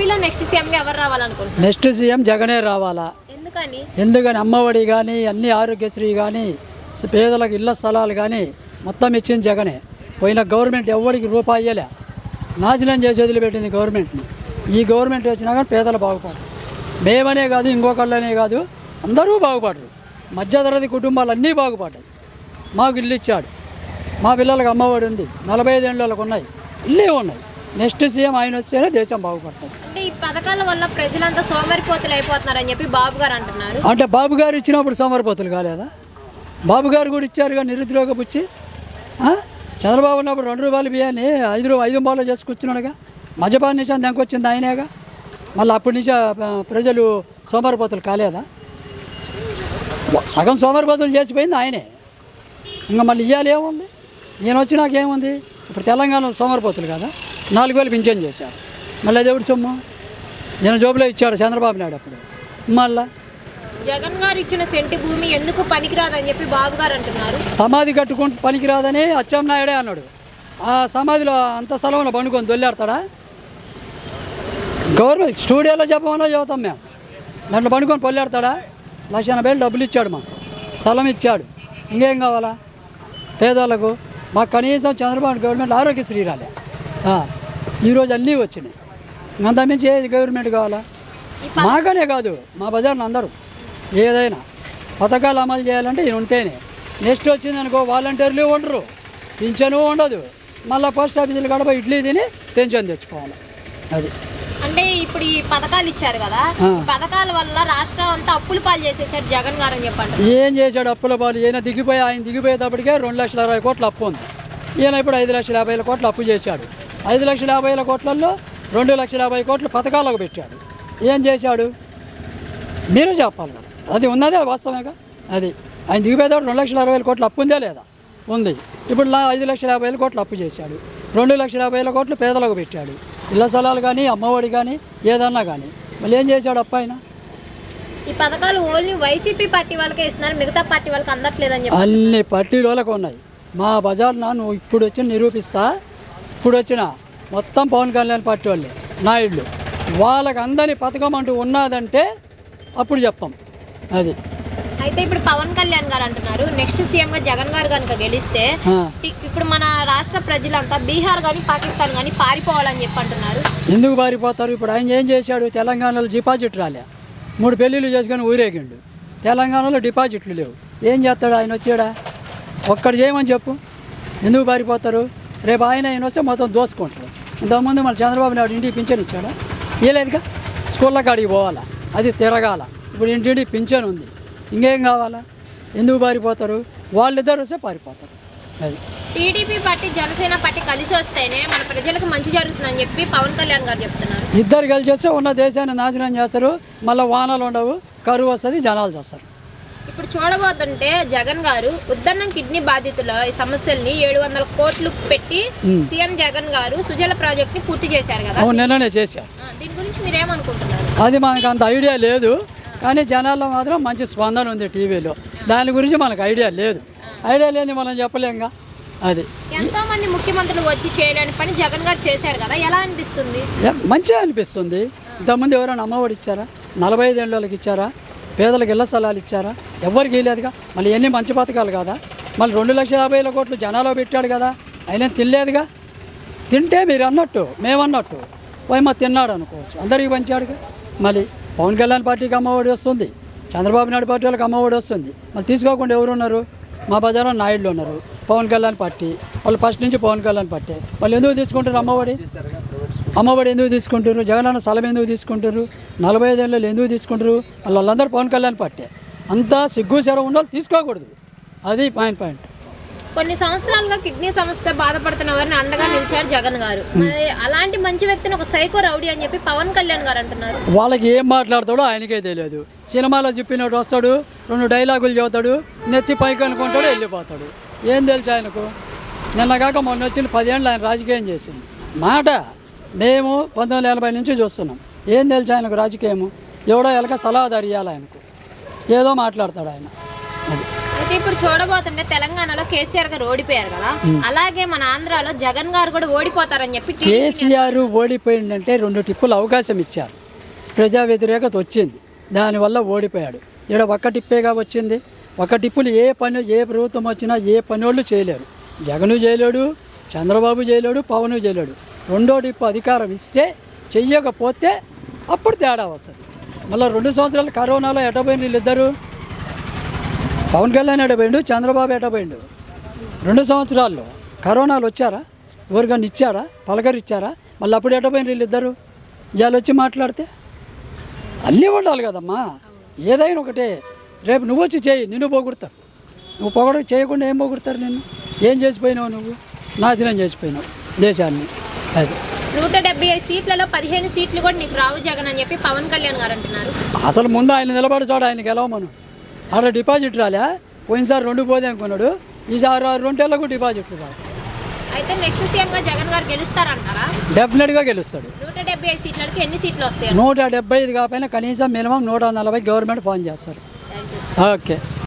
ఏపీలో నెక్స్ట్ సీఎంగా ఎవరు రావాలనుకుంటున్నారు నెక్స్ట్ సీఎం జగనే రావాలా ఎందుకని ఎందుకని అమ్మఒడి కానీ అన్ని ఆరోగ్యశ్రీ కానీ పేదలకు ఇళ్ల స్థలాలు కానీ మొత్తం ఇచ్చింది జగనే పోయిన గవర్నమెంట్ ఎవరికి రూపాయి ఇయ్యలే నాశనం చేసి వదిలిపెట్టింది గవర్నమెంట్ని ఈ గవర్నమెంట్ వచ్చినా కానీ పేదలు బాగుపడరు మేమనే కాదు ఇంకొకళ్ళనే కాదు అందరూ బాగుపడరు మధ్యతరగతి కుటుంబాలు అన్నీ బాగుపడ్డాయి మాకు ఇల్లు ఇచ్చాడు మా పిల్లలకు అమ్మఒడి ఉంది నలభై ఐదేళ్ళకి ఉన్నాయి ఇల్లే ఉన్నాయి నెక్స్ట్ సీఎం ఆయన వస్తేనే దేశం బాగుపడుతుంది అంటే ఈ పథకాల వల్ల ప్రజలంతా సోమరిపోతులు అయిపోతున్నారని చెప్పి బాబు గారు అంటున్నారు అంటే బాబు గారు ఇచ్చినప్పుడు సోమరిపోతులు కాలేదా బాబు గారు కూడా ఇచ్చారుగా నిరుద్యోగ పుచ్చి ఆ? చంద్రబాబు ఉన్నప్పుడు రెండు రూపాయలు బియ్యాన్ని ఐదు రూ ఐదు రూపాయలు చేసుకొచ్చినాడుగా మద్యపాన నిషాన్ దెంకొచ్చింది ఆయనేగా మళ్ళీ అప్పటి నుంచి ఆ, ప్రజలు సోమరిపోతులు కాలేదా సగం సోమరిపోతులు చేసిపోయింది ఆయనే ఇంకా మళ్ళీ ఇవ్వాలి ఏముంది నేను వచ్చినాక ఏముంది ఇప్పుడు తెలంగాణలో సోమరిపోతులు కదా నాలుగు వేలు పింఛన్ చేశారు మళ్ళీ అది ఎవడి సొమ్ము నేను జోబులో ఇచ్చాడు చంద్రబాబు నాయుడు అప్పుడు మళ్ళా జగన్ గారు ఇచ్చిన సెంటి భూమి ఎందుకు పనికిరాదని చెప్పి బాబు గారు అంటున్నారు సమాధి కట్టుకుంటూ పనికిరాదని అచ్చెన్నాయుడే అన్నాడు ఆ సమాధిలో అంత స్థలంలో పండుకొని దొల్లాడతాడా గవర్నమెంట్ స్టూడియోలో చెప్పమన్నా చదువుతాం మేము దాంట్లో పండుకొని పొల్లాడతాడా లక్ష ఎనభై వేలు డబ్బులు ఇచ్చాడు మాకు స్థలం ఇచ్చాడు ఇంకేం కావాలా పేదోళ్ళకు మాకు కనీసం చంద్రబాబు గవర్నమెంట్ ఆరోగ్యశ్రీ రాలే ఆ, ఈరోజు అన్నీ వచ్చినాయి అంతమించి ఏ గవర్నమెంట్ కావాలా మాకనే కాదు మా బజార్లో అందరూ ఏదైనా పథకాలు అమలు చేయాలంటే ఈయన ఉంటేనే నెక్స్ట్ వచ్చింది అనుకో వాలంటీర్లు ఉండరు పింఛను ఉండదు మళ్ళీ పోస్ట్ ఆఫీసులు గడప ఇడ్లీ తిని పెన్షన్ తెచ్చుకోవాలి అది అంటే ఇప్పుడు ఈ పథకాలు ఇచ్చారు కదా ఆ. ఈ పథకాల వల్ల రాష్ట్రం అంతా అప్పులు పాలు చేసేసారు జగన్ గారు అని చెప్పండి ఏం చేశాడు అప్పుల పాలు ఈయన దిగిపోయి ఆయన దిగిపోయేటప్పటికే రెండు లక్షల అరవై కోట్ల అప్పు ఉంది ఈయన ఇప్పుడు ఐదు లక్షల యాభై వేల కోట్ల అప్పు చేశాడు ఐదు లక్షల యాభై వేల కోట్లలో రెండు లక్షల యాభై కోట్లు పథకాలకు పెట్టాడు ఏం చేశాడు మీరే చెప్పాలి కదా. అది ఉన్నదే వాస్తవేగా అది ఆయన దిగిపోయేటప్పుడు రెండు లక్షల అరవై వేల కోట్లు అప్పు ఉందే లేదా ఉంది ఇప్పుడు నా ఐదు లక్షల యాభై వేల కోట్లు అప్పు చేశాడు రెండు లక్షల యాభై వేల కోట్లు పేదలకు పెట్టాడు ఇళ్ల స్థలాలు కానీ అమ్మఒడి కానీ ఏదన్నా కానీ మళ్ళీ ఏం చేశాడు అప్ప ఆయన ఈ పథకాలు ఓన్లీ వైసీపీ పార్టీ వాళ్ళకే ఇస్తున్నారు మిగతా పార్టీ వాళ్ళకి అందట్లేదని చెప్పి అన్ని పట్టీలోలకు ఉన్నాయి మా బజార్న నువ్వు ఇప్పుడు వచ్చి నిరూపిస్తా ఇప్పుడు వచ్చిన మొత్తం పవన్ కళ్యాణ్ పార్టీ వాళ్ళే నాయుళ్ళు వాళ్ళకి అందరి పథకం అంటూ ఉన్నదంటే అప్పుడు చెప్తాం అది అయితే ఇప్పుడు పవన్ కళ్యాణ్ గారు అంటున్నారు నెక్స్ట్ సీఎం గా జగన్ గారు కనుక గెలిస్తే ఆ. ఇ- ఇప్పుడు మన రాష్ట్ర ప్రజలంతా బీహార్ కానీ పాకిస్తాన్ కానీ పారిపోవాలని చెప్పి అంటున్నారు ఎందుకు పారిపోతారు ఇప్పుడు ఆయన ఏం చేశాడు తెలంగాణలో డిపాజిట్ రాలే మూడు పెళ్ళిళ్ళు చేసుకొని ఊరేగిండు తెలంగాణలో డిపాజిట్లు లేవు ఏం చేస్తాడు ఆయన వచ్చాడా ఒక్కడు చేయమని చెప్పు ఎందుకు పారిపోతారు రేపు ఆయన ఆయన వస్తే మొత్తం దోసుకుంటారు ఇంతకుముందు మన చంద్రబాబు నాయుడు ఇంటికి పింఛన్ ఇచ్చాడా ఇవ్వలేదుగా స్కూళ్ళ కాడికి పోవాలా అది తిరగాల ఇప్పుడు ఇంటింటికి పింఛన్ ఉంది ఇంకేం కావాలా ఎందుకు పారిపోతారు వాళ్ళిద్దరు వస్తే పారిపోతారు అది టీడీపీ పార్టీ జనసేన పార్టీ కలిసి వస్తేనే మన ప్రజలకు మంచి జరుగుతుందని చెప్పి పవన్ కళ్యాణ్ గారు చెప్తున్నారు ఇద్దరు కలిసి చేస్తే ఉన్న దేశాన్ని నాశనం చేస్తారు మళ్ళీ వానలు ఉండవు కరువు వస్తుంది జనాలు చేస్తారు ఇప్పుడు చూడబోతుంటే జగన్ గారు ఉద్దన్నం కిడ్నీ బాధితుల ఈ సమస్యల్ని ఏడు వందల కోట్లు పెట్టి సీఎం జగన్ గారు సుజల ప్రాజెక్ట్ ని పూర్తి చేశారు కదా అవును నిన్ననే చేశారు ఆ, దీని గురించి మీరేమనుకుంటున్నారు అది మనకు అంత ఐడియా లేదు కానీ జనాల్లో మాత్రం మంచి స్పందన ఉంది టీవీలో దాని గురించి మనకు ఐడియా లేదు ఐడియా లేని మనం చెప్పలేంగా అది ఎంతో మంది ముఖ్యమంత్రులు వచ్చి చేయలేని పని జగన్ గారు చేశారు కదా ఎలా అనిపిస్తుంది ఏ- మంచిగా అనిపిస్తుంది ఇంతకుముందు ఎవరైనా అమ్మఒడి ఇచ్చారా నలభై ఐదు ఏళ్ళకి ఇచ్చారా పేదలకు ఇళ్ల స్థలాలు ఇచ్చారా ఎవరికి ఇవ్వలేదుగా మళ్ళీ ఎన్ని మంచి పథకాలు కదా మళ్ళీ రెండు లక్షల యాభై వేల కోట్లు జనాలో పెట్టాడు కదా ఆయన తినలేదుగా తింటే మీరు అన్నట్టు మేమన్నట్టు పోయి మా తిన్నాడు అనుకోవచ్చు అందరికీ పంచాడుగా మళ్ళీ పవన్ కళ్యాణ్ పార్టీకి అమ్మఒడి వస్తుంది చంద్రబాబు నాయుడు పార్టీ వాళ్ళకి అమ్మఒడి వస్తుంది మళ్ళీ తీసుకోకుండా ఎవరు ఉన్నారు మా బజార్లో నాయుడులు ఉన్నారు పవన్ కళ్యాణ్ పార్టీ వాళ్ళు ఫస్ట్ నుంచి పవన్ కళ్యాణ్ పార్టీ వాళ్ళు ఎందుకు తీసుకుంటారు అమ్మఒడి అమ్మఒడి ఎందుకు తీసుకుంటారు జగనన్న స్థలం ఎందుకు తీసుకుంటారు నలభై ఐదు ఏళ్ళు ఎందుకు తీసుకుంటారు వాళ్ళు వాళ్ళందరూ పవన్ కళ్యాణ్ పార్టీ అంతా సిగ్గు శరం ఉన్న వాళ్ళు తీసుకోకూడదు అది పాయింట్ పాయింట్ కొన్ని సంవత్సరాలుగా కిడ్నీ సమస్యతో బాధపడుతున్న వారిని అండగా నిలిచారు జగన్ గారు మరి అలాంటి మంచి వ్యక్తిని ఒక సైకో రౌడీ అని చెప్పి పవన్ కళ్యాణ్ గారు అంటున్నారు వాళ్ళకి ఏం మాట్లాడతాడో ఆయనకే తెలియదు సినిమాలో చెప్పినట్టు వస్తాడు రెండు డైలాగులు చెబుతాడు నెత్తి పైకి అనుకుంటాడు వెళ్ళిపోతాడు ఏం తెలుసు ఆయనకు నిన్న కాక మొన్న వచ్చిన పదేళ్ళు ఆయన రాజకీయం చేసింది మాట మేము పంతొమ్మిది వందల ఎనభై నుంచి చూస్తున్నాం ఏం తెలుసు ఆయనకు రాజకీయము ఎవడో ఎలక సలహాదారు ఇవ్వాలి ఆయనకు ఏదో మాట్లాడతాడు ఆయన అది అయితే ఇప్పుడు చూడబోతుంటే తెలంగాణలో కేసీఆర్ గారు ఓడిపోయారు కదా అలాగే మన ఆంధ్రాలో జగన్ గారు కూడా ఓడిపోతారని చెప్పి టీ- కేసీఆర్ ఓడిపోయిందంటే రెండు టిప్పులు అవకాశం ఇచ్చారు ప్రజా వ్యతిరేకత వచ్చింది దానివల్ల ఓడిపోయాడు ఇక్కడ ఒక్క టిప్పేగా వచ్చింది ఒక టిప్పులు ఏ పని ఏ ప్రభుత్వం వచ్చినా ఏ పని వాళ్ళు చేయలేరు జగను చేయలేడు చంద్రబాబు చేయలేడు పవను చేయలేడు రెండో టిప్పు అధికారం ఇస్తే చెయ్యకపోతే అప్పుడు తేడా వస్తుంది మళ్ళీ రెండు సంవత్సరాలు కరోనాలో ఎటపోయిన వీళ్ళిద్దరు పవన్ కళ్యాణ్ ఎటపోయిండు చంద్రబాబు ఎటపోయిండు రెండు సంవత్సరాల్లో కరోనాలు వచ్చారా ఎవరికన్నా ఇచ్చారా పలకరిచ్చారా మళ్ళీ అప్పుడు ఎటపోయిన వీళ్ళిద్దరు ఇవాళ వచ్చి మాట్లాడితే అన్నీ ఉండాలి కదమ్మా ఏదైనా ఒకటే రేపు నువ్వు వచ్చి చేయి నిన్ను పోగొడతారు నువ్వు పొగడ చేయకుండా ఏం పోగొడతారు నిన్ను ఏం చేసిపోయినావు నువ్వు నాశనం చేసిపోయినావు దేశాన్ని అది నూట డెబ్బై ఐదు సీట్లలో పదిహేను సీట్లు కూడా నీకు రావు జగన్ అని చెప్పి పవన్ కళ్యాణ్ గారు అంటున్నారు అసలు ముందు ఆయన నిలబడి చూడ ఆయన గెలవమను ఆడ డిపాజిట్ రాలే పోయినసారి రెండు పోదే అనుకున్నాడు ఈసారి ఆరు రెండేళ్లకు డిపాజిట్ రాదు అయితే నెక్స్ట్ సీఎం గా జగన్ గారు గెలుస్తారంటారా డెఫినెట్గా గెలుస్తాడు నూట డెబ్బై ఐదు సీట్లకి ఎన్ని సీట్లు వస్తాయి నూట డెబ్బై ఐదు కాకపోయినా కనీసం మినిమం నూట నలభై గవర్నమెంట్ ఫోన్ చేస్తారు థ్యాంక్ యూ ఓకే